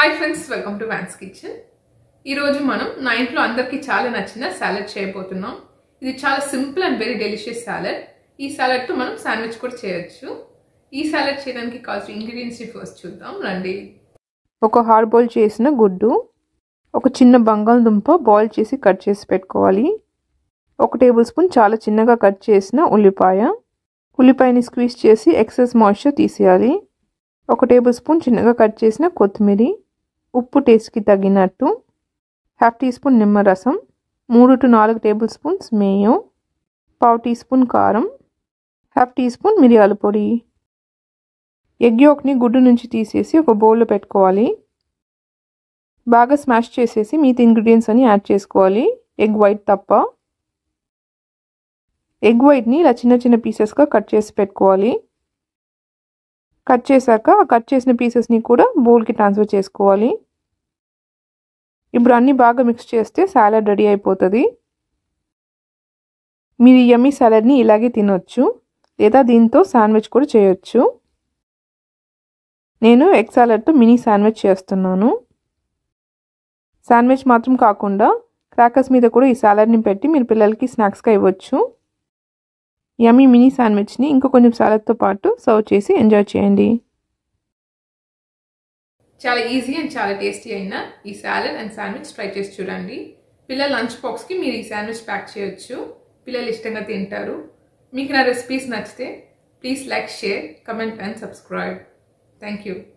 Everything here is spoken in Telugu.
hi friends welcome to Vans kitchen ఈరోజు మనం నా ఇంట్లో అందరికీ చాలా నచ్చిన సాలడ్ చేయబోతున్నాం ఇది చాలా simple and very delicious salad ఈ సాలడ్తో మనం శాండ్విచ్ కూడా చేయొచ్చు ఈ సాలడ్ చేయడానికి కావాల్సిన ఇంగ్రీడియంట్స్ ఫస్ట్ చూద్దాం రండి ఒక హార్డ్ బాయిల్ చేసిన గుడ్డు ఒక చిన్న బంగాళదుంప బాయిల్ చేసి కట్ చేసి పెట్టుకోవాలి ఒక టేబుల్ స్పూన్ చాలా చిన్నగా కట్ చేసిన ఉల్లిపాయ ఉల్లిపాయని స్క్వీజ్ చేసి ఎక్సెస్ మాయిశ్చర్ తీసేయాలి ఒక టేబుల్ స్పూన్ చిన్నగా కట్ చేసిన కొత్తిమీర ఉప్పు టేస్ట్కి తగినట్టు హాఫ్ టీ స్పూన్ నిమ్మరసం మూడు టు నాలుగు టేబుల్ స్పూన్స్ మేయం పావు టీ స్పూన్ కారం హాఫ్ టీ స్పూన్ మిరియాల పొడి ఎగ్ యోక్ని గుడ్డు నుంచి తీసేసి ఒక బౌల్లో పెట్టుకోవాలి బాగా స్మాష్ చేసేసి మిగతా ఇంగ్రీడియంట్స్ అని యాడ్ చేసుకోవాలి ఎగ్ వైట్ తప్ప ఎగ్ వైట్ని ఇలా చిన్న చిన్న పీసెస్గా కట్ చేసి పెట్టుకోవాలి కట్ చేశాక ఆ కట్ చేసిన పీసెస్ని కూడా బౌల్కి ట్రాన్స్ఫర్ చేసుకోవాలి ఇప్పుడు అన్నీ బాగా మిక్స్ చేస్తే సాలడ్ రెడీ అయిపోతుంది మీరు ఈ యమ్మీ సాలడ్ని ఇలాగే తినొచ్చు లేదా దీంతో శాండ్విచ్ కూడా చేయొచ్చు నేను ఎగ్ సాలడ్తో మినీ శాండ్విచ్ చేస్తున్నాను శాండ్విచ్ మాత్రం కాకుండా క్రాకర్స్ మీద కూడా ఈ సాలడ్ని పెట్టి మీరు పిల్లలకి స్నాక్స్గా ఇవ్వచ్చు యమ్మీ మినీ శాండ్విచ్ని ఇంకా కొంచెం సాలడ్తో పాటు సర్వ్ చేసి ఎంజాయ్ చేయండి చాలా ఈజీ అండ్ చాలా టేస్టీ అయిన ఈ సాలడ్ అండ్ శాండ్విచ్ ట్రై చేసి చూడండి పిల్లల లంచ్ బాక్స్కి మీరు ఈ శాండ్విచ్ ప్యాక్ చేయొచ్చు పిల్లలు ఇష్టంగా తింటారు మీకు నా రెసిపీస్ నచ్చితే please like share comment and subscribe thank you